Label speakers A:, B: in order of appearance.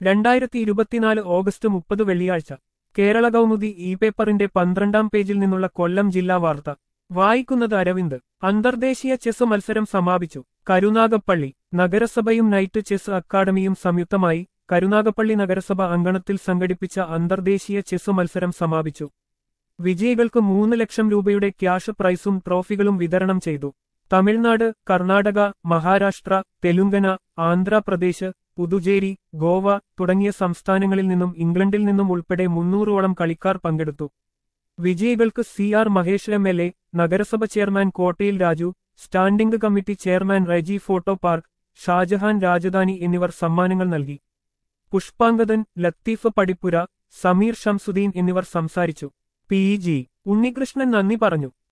A: രണ്ടായിരത്തി ഇരുപത്തിനാല് ഓഗസ്റ്റ് മുപ്പത് വെള്ളിയാഴ്ച കേരള കൗമുദി ഇ പേപ്പറിന്റെ പന്ത്രണ്ടാം പേജിൽ നിന്നുള്ള കൊല്ലം ജില്ലാ വാർത്ത വായിക്കുന്നത് അരവിന്ദ് അന്തർദേശീയ ചെസ് മത്സരം സമാപിച്ചു കരുനാഗപ്പള്ളി നഗരസഭയും നൈറ്റ് ചെസ് അക്കാദമിയും സംയുക്തമായി കരുനാഗപ്പള്ളി നഗരസഭ അങ്കണത്തിൽ സംഘടിപ്പിച്ച അന്തർദേശീയ ചെസ് മത്സരം സമാപിച്ചു വിജയികൾക്ക് മൂന്ന് ലക്ഷം രൂപയുടെ ക്യാഷ് പ്രൈസും ട്രോഫികളും വിതരണം ചെയ്തു തമിഴ്നാട് കർണാടക മഹാരാഷ്ട്ര തെലുങ്കന ആന്ധ്രാപ്രദേശ് പുതുച്ചേരി ഗോവ തുടങ്ങിയ സംസ്ഥാനങ്ങളിൽ നിന്നും ഇംഗ്ലണ്ടിൽ നിന്നും ഉൾപ്പെടെ മുന്നൂറോളം കളിക്കാർ പങ്കെടുത്തു വിജയികൾക്ക് C R Mahesh M L A നഗരസഭ ചെയർമാൻ കോട്ടയിൽ Raju standing committee chairman Reji photo park Shajahan Rajadhani എന്നിവർ സമ്മാനങ്ങൾ നൽകി പുഷ്പാങ്കദൻ ലത്തീഫ് പടിപ്പുര സമീർ ഷംസുദ്ദീൻ എന്നിവർ സംസാരിച്ചു പി ജി ഉണ്ണികൃഷ്ണൻ നന്ദി പറഞ്ഞു